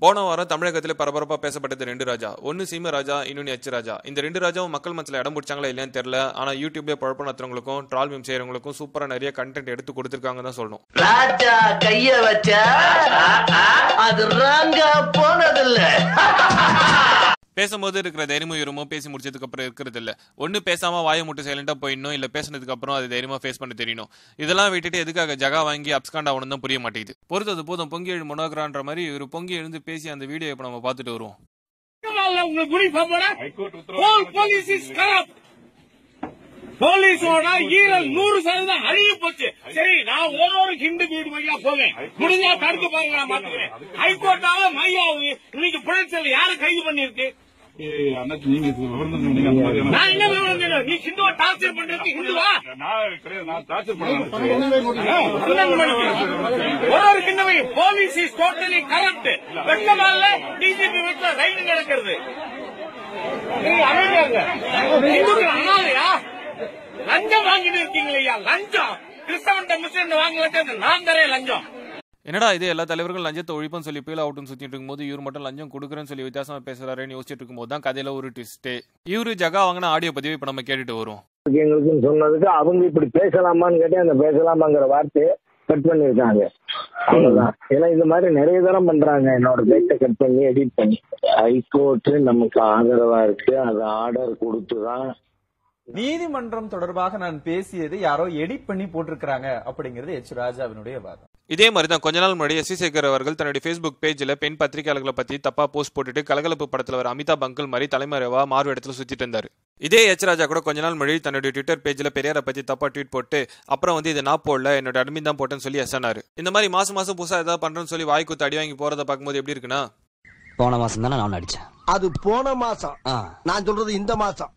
போன வாரம் தமிழகத்தில் பரபரப்பா பேசப்பட்டது ரெண்டு ராஜா ஒன்னு சீம ராஜா இன்னொன்னு எச் ராஜா இந்த ரெண்டு ராஜாவும் மக்கள் மனசுல இடம் பிடிச்சாங்களா இல்லையான்னு தெரியல ஆனா யூடியூப்ல குழப்பம் நடத்துறவங்களுக்கும் ட்ரால் மீம் செய்யறவங்களுக்கும் சூப்பரா நிறைய கண்டென்ட் எடுத்து கொடுத்துருக்காங்கன்னு தான் சொல்லணும் ராஜா கைய வச்சா அது ராங்கா போனதில்ல பேசும்போது இருக்கிற தைரியமும் உயரமும் பேசி முடிச்சதுக்கு அப்புறம் இருக்கிறது இல்ல ஒன்னு பேசாம வாயை மட்டும் சைலண்டா போயிடணும் இல்ல பேசினதுக்கு அப்புறம் அது தைரியமா ஃபேஸ் பண்ண தெரியணும் இதெல்லாம் விட்டுட்டு எதுக்காக ஜகா வாங்கி அப்ஸ்காண்ட் ஆகணும் தான் புரிய மாட்டேங்குது பொறுத்தது போதும் பொங்கி எழு மனோகரான்ற மாதிரி ஒரு பொங்கி எழுந்து பேசி அந்த வீடியோ இப்ப நம்ம பார்த்துட்டு வருவோம் உங்களுக்கு uniform whole police is corrupt போலீஸோட ஈரல் நூறு சதவீதம் அழிய போச்சு சரி நான் ஒரு ஒரு ஹிந்து வீடு வழியா போவேன் முடிஞ்சா தடுத்து பாருங்க நான் பாத்துக்கிறேன் ஹைகோர்ட்டால மையாவது இன்னைக்கு புழல் யாரை கைது பண்ணிருக்கு அண்ணாச்சி நீங்க விவரம் சொன்னீங்க அந்த மாதிரியான நான் என்ன விவரம் தெரியும்? நீ ஹிந்துவை டார்ச்சர் பண்றதுக்கு ஹிந்துவா நான் கிடையாது நான் டார்ச்சர் பண்ணேன் பன்னெண்டு மணிக்கு ஒரு ஒரு கிண்ணவை போலீஸ் இஸ் டோட்டலி கரப்ட் வெட்டமால டிஜிபி வீட்டுல ரைடு நடக்கிறது நீங்க அமைதியா இருங்க. இந்துக்கள் அனாதையா லஞ்சம் வாங்கிட்டு இருக்கீங்களா லஞ்சம் கிறிஸ்தவன் முஸ்லிம் வாங்கல நான் தரேன் லஞ்சம் என்னடா இது எல்லா தலைவர்களும் லஞ்சத்தை ஒழிப்புன்னு சொல்லி பீல் அவுட்னு சுத்திட்டு இருக்கும்போது இவர் மட்டும் லஞ்சம் கொடுக்குறேன்னு சொல்லி வித்தியாசமா பேசுறாருன்னு யோசிச்சுட்டு இருக்கும்போது தான் கதையில ஒரு ட்விஸ்டே இவரு ஜகா வாங்கின ஆடியோ பதிவு இப்ப நம்ம கேட்டுட்டு வரும் எங்களுக்குன்னு சொன்னதுக்கு அவங்க இப்படி பேசலாமான்னு கேட்டேன் அந்த பேசலாமாங்கிற வார்த்தையை கட் பண்ணிருக்காங்க அவ்வளவுதான் ஏன்னா இந்த மாதிரி நிறைய தரம் பண்றாங்க என்னோட பேச்சை கட் பண்ணி எடிட் பண்ணி ஹைகோர்ட் நமக்கு ஆதரவா இருக்கு அது ஆர்டர் கொடுத்துதான் நீதிமன்றம் தொடர்பாக நான் பேசியது யாரோ எடிட் பண்ணி போட்டிருக்கிறாங்க அப்படிங்கிறது எச் ராஜாவினுடைய வாதம் இதே மாதிரி தான் கொஞ்ச நாள் முன்னாடி எஸ் சி சேகர் அவர்கள் தன்னுடைய ஃபேஸ்புக் பேஜ்ல பெண் பத்திரிகையாளர்களை பத்தி தப்பா போஸ்ட் போட்டுட்டு கலகலப்பு படத்துல வர அமிதாப் அங்கிள் மாதிரி தலைமறைவா மார்வ இடத்துல சுத்திட்டு இருந்தாரு இதே எச் ராஜா கூட கொஞ்ச நாள் முன்னாடி தன்னுடைய ட்விட்டர் பேஜ்ல பெரியாரை பத்தி தப்பா ட்வீட் போட்டு அப்புறம் வந்து இதை நான் போடல என்னோட அட்மின் தான் போட்டேன்னு சொல்லி எஸ்னாரு இந்த மாதிரி மாசம் மாசம் புதுசா ஏதாவது பண்றேன்னு சொல்லி வாய் குத்து அடி வாங்கி போறத பார்க்கும்போது எப்படி இருக்குன்னா போன மாசம் தானே நான் அடிச்சேன் அது போன மாசம் ஆ நான் சொல்றது இந்த மாசம்